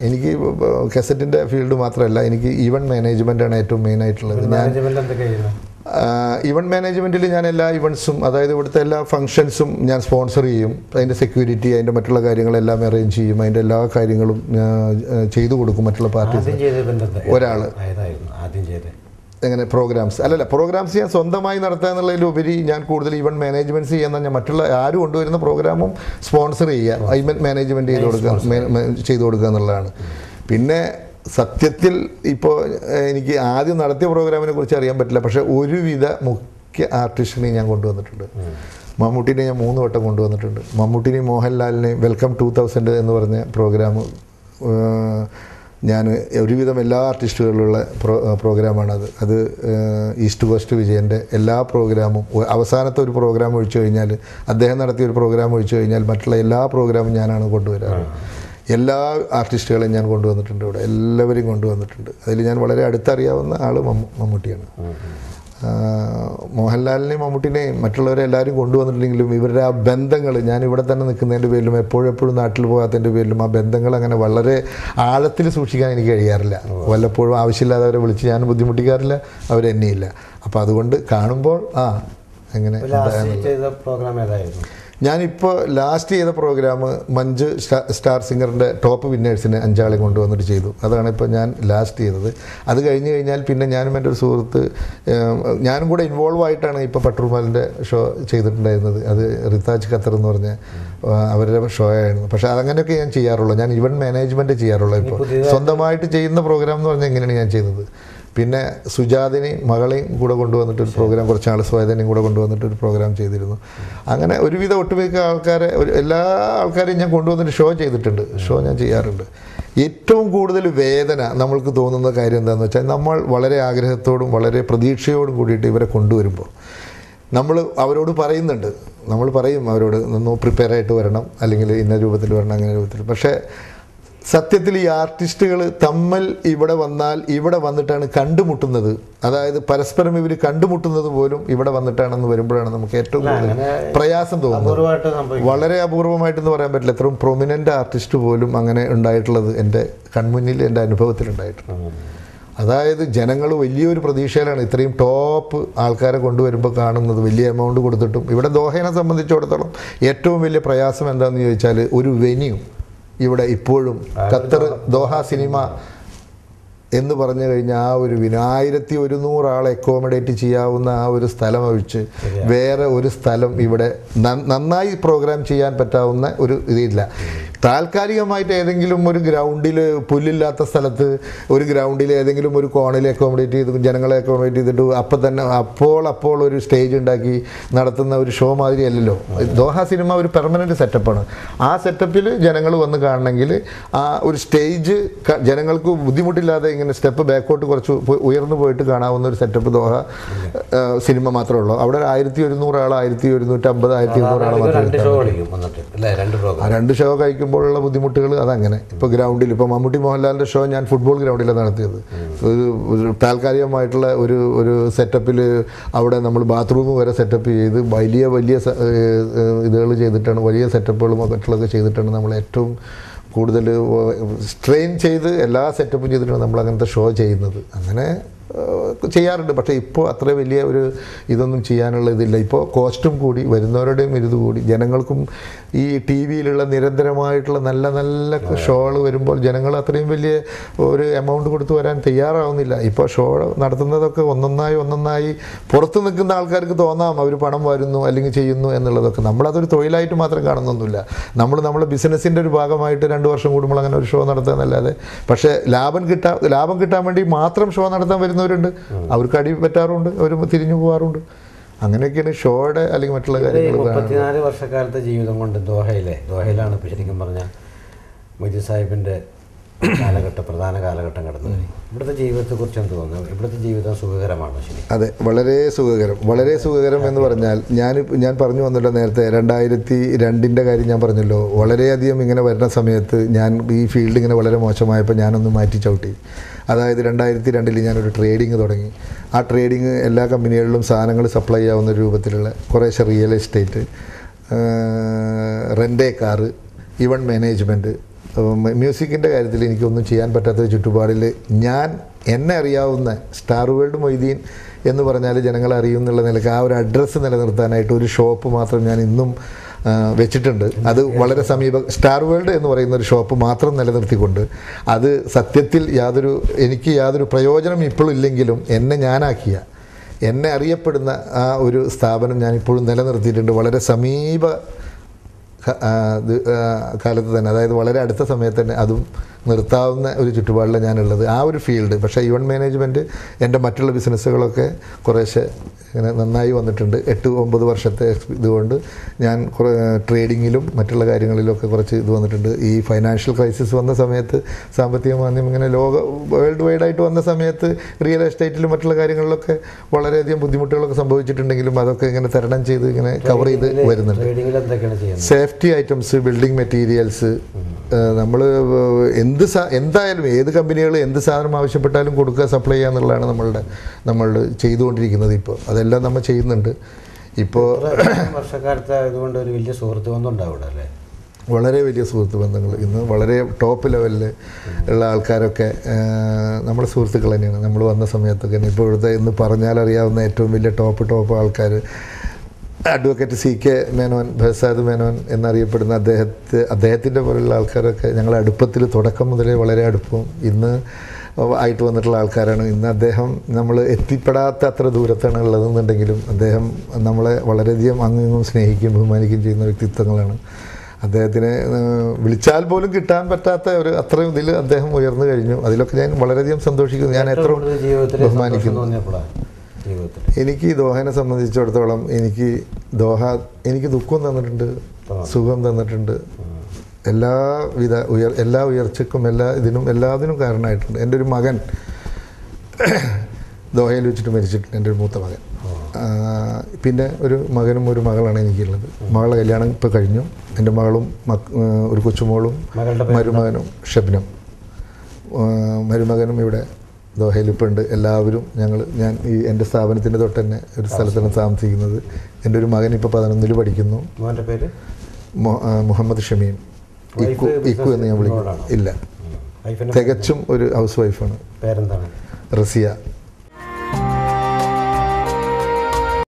എനിക്ക് കസറ്റിൻ്റെ ഫീൽഡ് മാത്രമല്ല എനിക്ക് ഈവൻറ്റ് മാനേജ്മെൻറ്റാണ് ഏറ്റവും മെയിൻ ആയിട്ടുള്ളത് ഞാൻ മാനേജ്മെന്റ് എന്തൊക്കെ ചെയ്യുന്നു ഇവൻറ്റ് മാനേജ്മെൻറ്റിൽ ഞാൻ എല്ലാ ഇവൻറ്റ്സും അതായത് ഇവിടുത്തെ എല്ലാ ഫംഗ്ഷൻസും ഞാൻ സ്പോൺസർ ചെയ്യും അതിൻ്റെ സെക്യൂരിറ്റി അതിൻ്റെ മറ്റുള്ള കാര്യങ്ങളെല്ലാം അറേഞ്ച് ചെയ്യും അതിൻ്റെ എല്ലാ കാര്യങ്ങളും ഞാൻ ഏഹ്, ചെയ്തു കൊടുക്കും മറ്റുള്ള പാർട്ടീസ് ആദ്യം ചെയ്ത ഇവന്റ് എന്താ ഒരാള്. ഏതായിരുന്നു ആദ്യം ചെയ്തത് എങ്ങനെ പ്രോഗ്രാംസ് അല്ലല്ല പ്രോഗ്രാംസ് ഞാൻ സ്വന്തമായി നടത്തുക എന്നുള്ളതിലുപരി ഞാൻ കൂടുതൽ ഈവൻ മാനേജ്മെൻറ്റ്സ് ചെയ്യുന്ന ഞാൻ മറ്റുള്ള ആരും കൊണ്ടുവരുന്ന പ്രോഗ്രാമും സ്പോൺസർ ചെയ്യുക ഈവൻറ്റ് മാനേജ്മെൻറ്റ് ചെയ്ത് കൊടുക്കുക മേ- മേ- ചെയ്ത് കൊടുക്കുക എന്നുള്ളതാണ് പിന്നെ സത്യത്തിൽ ഇപ്പോൾ എനിക്ക് ആദ്യം നടത്തിയ പ്രോഗ്രാമിനെ കുറിച്ച് അറിയാൻ പറ്റില്ല പക്ഷേ ഒരുവിധ മുഖ്യ ആർട്ടിസ്റ്റിനെ ഞാൻ കൊണ്ടുവന്നിട്ടുണ്ട് മമ്മൂട്ടിനെ ഞാൻ മൂന്ന് വട്ടം കൊണ്ടുവന്നിട്ടുണ്ട് മമ്മൂട്ടിനെയും മോഹൻലാലിനെയും വെൽക്കം ടു തൗസൻഡ് എന്ന് പറഞ്ഞ പ്രോഗ്രാം ഞാൻ ഒരുവിധം എല്ലാ ആർട്ടിസ്റ്റുകളുള്ള പ്രോ പ്രോഗ്രാമാണത് അത് ഏഹ്, ഈസ്റ്റ് കോസ്റ്റ് വിജയൻ്റെ എല്ലാ പ്രോഗ്രാമും ഒ- അവസാനത്തെ ഒരു പ്രോഗ്രാം ഒഴിച്ചു കഴിഞ്ഞാൽ അദ്ദേഹം നടത്തിയ ഒരു പ്രോഗ്രാം ഒഴിച്ചു കഴിഞ്ഞാൽ മറ്റുള്ള എല്ലാ പ്രോഗ്രാമും ഞാനാണ് കൊണ്ടുവരാറ് എല്ലാ ആർട്ടിസ്റ്റുകളെയും ഞാൻ കൊണ്ടുവന്നിട്ടുണ്ട് ഇവിടെ എല്ലാവരെയും കൊണ്ടുവന്നിട്ടുണ്ട് അതിൽ ഞാൻ വളരെ അടുത്തറിയാവുന്ന ആൾ മമ്മൂ മമ്മൂട്ടിയാണ് ആഹ് മോഹൻലാലിനെയും മമ്മൂട്ടിനെയും മറ്റുള്ളവരെ എല്ലാവരും കൊണ്ടുവന്നിട്ടില്ലെങ്കിലും ഇവരുടെ ആ ബന്ധങ്ങൾ ഞാൻ ഇവിടെ തന്നെ നിൽക്കുന്നതിൻ്റെ പേരിലും എപ്പോഴും എപ്പോഴും നാട്ടിൽ പോകാത്തതിൻ്റെ പേരിലും ആ ബന്ധങ്ങൾ അങ്ങനെ വളരെ ആഴത്തിൽ സൂക്ഷിക്കാൻ എനിക്ക് കഴിയാറില്ല വല്ലപ്പോഴും ആവശ്യമില്ലാതെ അവരെ വിളിച്ച് ഞാൻ ബുദ്ധിമുട്ടിക്കാറില്ല അവരെന്നെയില്ല അപ്പോൾ അതുകൊണ്ട് കാണുമ്പോൾ ആ എങ്ങനെ ലാസ്റ്റ് ചെയ്ത പ്രോഗ്രാം ഏതായിരുന്നു ഞാനിപ്പോൾ ലാസ്റ്റ് ചെയ്ത പ്രോഗ്രാം മഞ്ച് സ്റ്റാ- സ്റ്റാർ സിംഗറിൻ്റെ ടോപ്പ് വിന്നേഴ്സിനെ അഞ്ചാളെ കൊണ്ടുവന്നിട്ട് ചെയ്തു അതാണ് ഇപ്പോൾ ഞാൻ ലാസ്റ്റ് ചെയ്തത് അത് കഴിഞ്ഞ് കഴിഞ്ഞാൽ പിന്നെ ഞാനും എൻ്റെ ഒരു സുഹൃത്ത് ഏം, ഞാനും കൂടെ ഇൻവോൾവ് ആയിട്ടാണ് ഇപ്പോൾ പട്രുമാലിൻ്റെ ഷോ ചെയ്തിട്ടുണ്ടായിരുന്നത് അത് റിത്താജ് ഖത്തർ എന്ന് പറഞ്ഞ ആ, അവരുടെ ഷോ ആയിരുന്നു പക്ഷേ അതങ്ങനെയൊക്കെ ഞാൻ ചെയ്യാറുള്ളൂ ഞാൻ ഇവൻ മാനേജ്മെൻറ്റ് ചെയ്യാറുള്ളൂ ഇപ്പോൾ സ്വന്തമായിട്ട് ചെയ്യുന്ന പ്രോഗ്രാം എന്ന് പറഞ്ഞാൽ എങ്ങനെയാണ് ഞാൻ ചെയ്തത് പിന്നെ സുജാതിനെയും മകളെയും കൂടെ കൊണ്ടുവന്നിട്ട് ഒരു പ്രോഗ്രാം കുറച്ച് ആൾ സ്വേദനെയും കൂടെ കൊണ്ടുവന്നിട്ട് ഒരു പ്രോഗ്രാം ചെയ്തിരുന്നു അങ്ങനെ ഒരുവിധ ഒട്ടുമിക്ക ആൾക്കാരെ ഒരു എല്ലാ ആൾക്കാരെയും ഞാൻ കൊണ്ടുവന്നിട്ട് ഷോ ചെയ്തിട്ടുണ്ട് ഷോ ഞാൻ ചെയ്യാറുണ്ട് ഏറ്റവും കൂടുതൽ വേദന നമ്മൾക്ക് തോന്നുന്ന കാര്യം എന്താണെന്ന് വെച്ചാൽ നമ്മൾ വളരെ ആഗ്രഹത്തോടും വളരെ പ്രതീക്ഷയോടും കൂടിയിട്ട് ഇവരെ കൊണ്ടുവരുമ്പോൾ നമ്മൾ അവരോട് പറയുന്നുണ്ട് നമ്മൾ പറയും അവരോട് ഒന്ന് പ്രിപ്പയർ ആയിട്ട് വരണം അല്ലെങ്കിൽ ഇന്ന രൂപത്തിൽ വരണം അങ്ങനെ രൂപത്തിൽ പക്ഷേ സത്യത്തിൽ ഈ ആർട്ടിസ്റ്റുകൾ തമ്മിൽ ഇവിടെ വന്നാൽ ഇവിടെ വന്നിട്ടാണ് കണ്ടുമുട്ടുന്നത് അതായത് പരസ്പരം ഇവർ കണ്ടുമുട്ടുന്നത് പോലും ഇവിടെ വന്നിട്ടാണെന്ന് വരുമ്പോഴാണ് നമുക്ക് ഏറ്റവും കൂടുതൽ അങ്ങനെ പ്രയാസം തോന്നുന്നത് അപൂർവമായിട്ട് സംഭവിക്കും വളരെ അപൂർവമായിട്ടെന്ന് പറയാൻ പറ്റില്ല എത്രയും പ്രൊമിനൻ്റ് ആർട്ടിസ്റ്റ് പോലും അങ്ങനെ ഉണ്ടായിട്ടുള്ളത് എൻ്റെ കൺമുന്നിൽ എൻ്റെ അനുഭവത്തിൽ ഉണ്ടായിട്ടുണ്ട് അതായത് ജനങ്ങൾ വലിയൊരു പ്രതീക്ഷയിലാണ് ഇത്രയും ടോപ്പ് ആൾക്കാരെ കൊണ്ടുവരുമ്പോൾ കാണുന്നത് വലിയ എമൗണ്ട് കൊടുത്തിട്ടും ഇവിടെ ദോഹേനെ സംബന്ധിച്ചിടത്തോളം ഏറ്റവും വലിയ പ്രയാസം എന്താണെന്ന് ചോദിച്ചാൽ ഒരു വെന്യൂ ഇവിടെ ഇപ്പോഴും ഖത്തർ ദോഹ സിനിമ എന്ന് പറഞ്ഞു കഴിഞ്ഞാൽ ആ ഒരു വിന ആയിരത്തി ഒരുന്നൂറ് ആളെ അക്കോമഡേറ്റ് ചെയ്യാവുന്ന ആ ഒരു സ്ഥലം ഒഴിച്ച് വേറെ ഒരു സ്ഥലം ഇവിടെ നന്ന- നന്നായി പ്രോഗ്രാം ചെയ്യാൻ പറ്റാവുന്ന ഒരു ഇതില്ല താൽക്കാലികമായിട്ട് ഏതെങ്കിലും ഒരു ഗ്രൗണ്ടിൽ പുല്ലില്ലാത്ത സ്ഥലത്ത് ഒരു ഗ്രൗണ്ടിൽ ഏതെങ്കിലും ഒരു കോണിൽ അക്കോമഡേറ്റ് ചെയ്ത് ജനങ്ങളെ അക്കോമഡേറ്റ് ചെയ്തിട്ട് അപ്പം തന്നെ അപ്പോൾ അപ്പോൾ ഒരു സ്റ്റേജ് ഉണ്ടാക്കി നടത്തുന്ന ഒരു ഷോ മാതിരി അല്ലല്ലോ ദോഹ സിനിമ ഒരു പെർമനൻറ്റ് സെറ്റപ്പാണ് ആ സെറ്റപ്പിൽ ജനങ്ങൾ വന്ന് കാണണമെങ്കിൽ ആ ഒരു സ്റ്റേജ് ക- ജനങ്ങൾക്ക് ബുദ്ധിമുട്ടില്ലാതെ ഇങ്ങനെ സ്റ്റെപ്പ് ബാക്കോട്ട് കുറച്ച് പോ- ഉയർന്നു പോയിട്ട് കാണാവുന്ന ഒരു സെറ്റപ്പ് ദോഹ ആ, സിനിമ മാത്രമേ ഉള്ളൂ അവിടെ ഒരു ആയിരത്തി ഒരുന്നൂറ് ആൾ ആയിരത്തി ഒരുന്നൂറ്റി അമ്പത് ആയിരത്തി ഇരുന്നൂറ് ആൾ ഇത് മാത്രമേ രണ്ട് ഷോ കളിക്കും വന്നിട്ട് അല്ലേ രണ്ട് ആ പ്രോഗ്രാം രണ്ട് ഷോ കഴിക്കുമ്പോഴുള്ള ബുദ്ധിമുട്ടുകൾ അതങ്ങനെ ഇപ്പോൾ ഗ്രൗണ്ടിൽ ഇപ്പോൾ മമ്മൂട്ടി മോഹൻലാലിൻ്റെ ഷോ ഞാൻ ഫുട്ബോൾ ഗ്രൗണ്ടിലാണ് നടത്തിയത് ഒരു ഒരു താൽക്കാലികമായിട്ടുള്ള ഒരു ഒരു സെറ്റപ്പിൽ അവിടെ നമ്മൾ ബാത്റൂം വരെ സെറ്റപ്പ് ചെയ്ത് വലിയ വലിയ ഇതുകൾ ചെയ്തിട്ടാണ് വലിയ സെറ്റപ്പുകളും മറ്റുള്ളതൊക്കെ ചെയ്തിട്ടാണ് നമ്മൾ ഏറ്റവും കൂടുതൽ സ്ട്രെയിൻ ചെയ്ത് എല്ലാ സെറ്റപ്പും ചെയ്തിട്ടാണ് നമ്മൾ അങ്ങനത്തെ ഷോ ചെയ്യുന്നത് അങ്ങനെ ഏഹ്, ചെയ്യാറുണ്ട് പക്ഷേ ഇപ്പോൾ അത്ര വലിയ ഒരു ഇതൊന്നും ചെയ്യാനുള്ള ഇതില്ല ഇപ്പോൾ കോസ്റ്റും കൂടി വരുന്നവരുടെയും ഇത് കൂടി ജനങ്ങൾക്കും ഈ ടി വിയിലുള്ള നിരന്തരമായിട്ടുള്ള നല്ല നല്ല ഷോകൾ വരുമ്പോൾ ജനങ്ങൾ അത്രയും വലിയ ഒരു എമൗണ്ട് കൊടുത്ത് വരാൻ തയ്യാറാവുന്നില്ല ഇപ്പോൾ ഷോ നടത്തുന്നതൊക്കെ ഒന്നൊന്നായി ഒന്നൊന്നായി പുറത്ത് നിൽക്കുന്ന ആൾക്കാർക്ക് തോന്നാം അവർ പണം വരുന്നു അല്ലെങ്കിൽ ചെയ്യുന്നു എന്നുള്ളതൊക്കെ നമ്മളതൊരു തൊഴിലായിട്ട് മാത്രം കാണുന്നൊന്നുമില്ല നമ്മൾ നമ്മുടെ ബിസിനസ്സിൻ്റെ ഒരു ഭാഗമായിട്ട് രണ്ട് വർഷം കൂടുമ്പോൾ അങ്ങനെ ഒരു ഷോ നടത്തുക എന്നല്ലാതെ പക്ഷേ ലാഭം കിട്ടാൻ ലാഭം കിട്ടാൻ വേണ്ടി മാത്രം ഷോ നടത്താൻ വരുന്നവരുണ്ട് അവർക്ക് അടി പറ്റാറുണ്ട് അവർ തിരിഞ്ഞു പോകാറുണ്ട് അങ്ങനെയൊക്കെയാണ് ഷോയുടെ അല്ലെങ്കിൽ മറ്റുള്ള ഈ കാര്യങ്ങൾ മുപ്പത്തിനാല് വർഷക്കാലത്തെ ജീവിതം കൊണ്ട് ദോഹയിലെ ദോഹയിലാണ് ഇപ്പോൾ ശരിക്കും പറഞ്ഞാൽ മൊയ്തു സാഹിബിൻ്റെ കാലഘട്ടം പ്രധാന കാലഘട്ടം കടന്നു വരും ഇവിടുത്തെ ജീവിതത്തെക്കുറിച്ച് എന്ത് തോന്നുന്നു ഇവിടുത്തെ ജീവിതം സുഖകരമാണോ ശരി അതെ വളരെ സുഖകരം വളരെ സുഖകരം എന്ന് പറഞ്ഞാൽ ഞാൻ ഞാൻ പറഞ്ഞു വന്നല്ലോ നേരത്തെ രണ്ടായിരത്തി രണ്ടിൻ്റെ കാര്യം ഞാൻ പറഞ്ഞല്ലോ വളരെയധികം ഇങ്ങനെ വരുന്ന സമയത്ത് ഞാൻ ഈ ഫീൽഡ് ഇങ്ങനെ വളരെ മോശമായപ്പോൾ ഞാനൊന്ന് മാറ്റി ചവിട്ടി അതായത് രണ്ടായിരത്തി രണ്ടിൽ ഞാനൊരു ട്രേഡിങ് തുടങ്ങി ആ ട്രേഡിങ് എല്ലാ കമ്പനികളിലും സാധനങ്ങൾ സപ്ലൈ ചെയ്യാവുന്ന രൂപത്തിലുള്ള കുറേശ്ശെ റിയൽ എസ്റ്റേറ്റ് റെൻ്റേ കാറ് ഇവൻ മാനേജ്മെൻറ്റ് മ്യൂസിക്കിൻ്റെ കാര്യത്തിൽ എനിക്കൊന്നും ചെയ്യാൻ പറ്റാത്ത ഒരു ചുറ്റുപാടിൽ ഞാൻ എന്നെ അറിയാവുന്ന സ്റ്റാർ വേൾഡ് മൊയ്തീൻ എന്ന് പറഞ്ഞാൽ ജനങ്ങളെ അറിയും എന്നുള്ള നിലയ്ക്ക് ആ ഒരു അഡ്രസ്സ് നിലനിർത്താനായിട്ട് ഒരു ഷോപ്പ് മാത്രം ഞാൻ ഇന്നും ആ, വെച്ചിട്ടുണ്ട് അത് വളരെ സമീപ സ്റ്റാർ വേൾഡ് എന്ന് പറയുന്ന ഒരു ഷോപ്പ് മാത്രം നിലനിർത്തിക്കൊണ്ട് അത് സത്യത്തിൽ യാതൊരു എനിക്ക് യാതൊരു പ്രയോജനം ഇപ്പോഴും ഇല്ലെങ്കിലും എന്നെ ഞാനാക്കിയ എന്നെ അറിയപ്പെടുന്ന ആ ഒരു സ്ഥാപനം ഞാൻ ഇപ്പോഴും നിലനിർത്തിയിട്ടുണ്ട് വളരെ സമീപ ക- ആ, ഇത്, ആ, കാലത്ത് തന്നെ അതായത് വളരെ അടുത്ത സമയത്ത് തന്നെ അതും നിർത്താവുന്ന ഒരു ചുറ്റുപാടിലാണ് ഞാനുള്ളത് ആ ഒരു ഫീൽഡ് പക്ഷേ ഇവൻറ്റ് മാനേജ്മെൻറ്റ് എൻ്റെ മറ്റുള്ള ബിസിനസ്സുകളൊക്കെ കുറേശ്ശെ ഇങ്ങനെ നന്നായി വന്നിട്ടുണ്ട് എട്ട് ഒമ്പത് വർഷത്തെ എക്സ്പി- ഇതുകൊണ്ട് ഞാൻ കുറേ ട്രേഡിങ്ങിലും മറ്റുള്ള കാര്യങ്ങളിലൊക്കെ കുറച്ച് ഇത് വന്നിട്ടുണ്ട് ഈ ഫൈനാൻഷ്യൽ ക്രൈസിസ് വന്ന സമയത്ത് സാമ്പത്തിക മാന്ദ്യം ഇങ്ങനെ ലോക വേൾഡ് വൈഡ് ആയിട്ട് വന്ന സമയത്ത് റിയൽ എസ്റ്റേറ്റിലും മറ്റുള്ള കാര്യങ്ങളിലൊക്കെ വളരെയധികം ബുദ്ധിമുട്ടുകളൊക്കെ സംഭവിച്ചിട്ടുണ്ടെങ്കിലും അതൊക്കെ ഇങ്ങനെ തരണം ചെയ്ത് ഇങ്ങനെ കവർ ചെയ്ത് വരുന്നുണ്ട് ട്രേഡിങ്ങിൽ എന്തൊക്കെയാണ് ചെയ്യുന്നത് സേഫ്റ്റി ഐറ്റംസ് ബിൽഡിംഗ് മെറ്റീരിയൽസ് നമ്മൾ എന്ത് സാ എന്തായാലും ഏത് കമ്പനികൾ എന്ത് സാധനം ആവശ്യപ്പെട്ടാലും കൊടുക്കുക സപ്ലൈ ചെയ്യുക എന്നുള്ളതാണ് നമ്മളുടെ നമ്മൾ ചെയ്തുകൊണ്ടിരിക്കുന്നത് ഇപ്പോൾ അതെല്ലാം നമ്മൾ ചെയ്യുന്നുണ്ട് ഇപ്പോൾ ഇത്ര വർഷക്കാലത്ത് ആയതുകൊണ്ട് ഒരു വലിയ സുഹൃത്ത് ബന്ധം ഉണ്ടാവിടെ അല്ലേ വളരെ വലിയ സുഹൃത്ത് ബന്ധങ്ങൾ ഇന്ന് വളരെ ടോപ്പ് ലെവലിൽ ഉള്ള ആൾക്കാരൊക്കെ ആ, നമ്മുടെ സുഹൃത്തുക്കൾ തന്നെയാണ് നമ്മൾ വന്ന സമയത്തൊക്കെ ഇപ്പോൾ ഇവിടുത്തെ ഇന്ന് പറഞ്ഞാൽ അറിയാവുന്ന ഏറ്റവും വലിയ ടോപ്പ് ടോപ്പ് ആൾക്കാർ അഡ്വക്കേറ്റ് സി കെ മേനോൻ ബഹസാദ് മേനോൻ എന്നറിയപ്പെടുന്ന അദ്ദേഹത്തെ അദ്ദേഹത്തിൻ്റെ പോലുള്ള ആൾക്കാരൊക്കെ ഞങ്ങൾ അടുപ്പത്തിൽ തുടക്കം മുതലേ വളരെ അടുപ്പവും ഇന്ന് ആയിട്ട് വന്നിട്ടുള്ള ആൾക്കാരാണ് ഇന്ന് അദ്ദേഹം നമ്മൾ എത്തിപ്പെടാത്ത അത്ര ദൂരത്താണ് ഉള്ളതെന്നുണ്ടെങ്കിലും അദ്ദേഹം നമ്മളെ വളരെയധികം അങ്ങും ഇങ്ങും സ്നേഹിക്കുകയും ബഹുമാനിക്കുകയും ചെയ്യുന്ന വ്യക്തിത്വങ്ങളാണ് അദ്ദേഹത്തിനെ ഏഹ്, വിളിച്ചാൽ പോലും കിട്ടാൻ പറ്റാത്ത ഒരു അത്രയും ഇതിൽ അദ്ദേഹം ഉയർന്നു കഴിഞ്ഞു അതിലൊക്കെ ഞാൻ വളരെയധികം സന്തോഷിക്കുന്നു ഞാൻ എത്ര ഏറ്റവും കൂടുതൽ ജീവിതത്തിൽ സന്തോഷം ബഹുമാനിക്കുന്നു തോന്നിയപ്പോഴാണ് ജീവിതത്തിൽ എനിക്ക് ഈ ദോഹനെ സംബന്ധിച്ചിടത്തോളം എനിക്ക് ദോഹ എനിക്ക് ദുഃഖം തന്നിട്ടുണ്ട് സുഖം തന്നിട്ടുണ്ട് എല്ലാവിധ ഉയർ എല്ലാ ഉയർച്ചയ്ക്കും എല്ലാ ഇതിനും എല്ലാത്തിനും കാരണമായിട്ടുണ്ട് എൻ്റെ ഒരു മകൻ ദോഹയിൽ വെച്ചിട്ട് മരിച്ചിട്ടുണ്ട് എൻ്റെ ഒരു മൂത്ത മകൻ ആ, പിന്നെ ഒരു മകനും ഒരു മകളാണ് എനിക്കുള്ളത് മകളുടെ കല്യാണം ഇപ്പോൾ കഴിഞ്ഞു എൻ്റെ മകളും മക് ആ, ഒരു കൊച്ചുമോളും മകളുടെ പേര് മരുമകനും ഷബ്നം ആ, മരുമകനും ഇവിടെ ദോഹയിൽ ഇപ്പോൾ ഉണ്ട് എല്ലാവരും ഞങ്ങൾ ഞാൻ ഈ എൻ്റെ സ്ഥാപനത്തിൻ്റെ തൊട്ട് തന്നെ ഒരു സ്ഥലത്താണ് താമസിക്കുന്നത് എൻ്റെ ഒരു മകൻ ഇപ്പോൾ പതിനൊന്നിൽ പഠിക്കുന്നു മോൻ്റെ പേര് മൊ- ആ, മുഹമ്മദ് ഷമീം ഇക്കു വൈഫ് ഇക്കു എന്ന് ഞാൻ വിളിക്കും ഇൻവോൾവാണോ? ഇല്ല വൈഫിൻ്റെ തികച്ചും ഒരു ഹൗസ് വൈഫാണ് പേരെന്താണ് റസിയ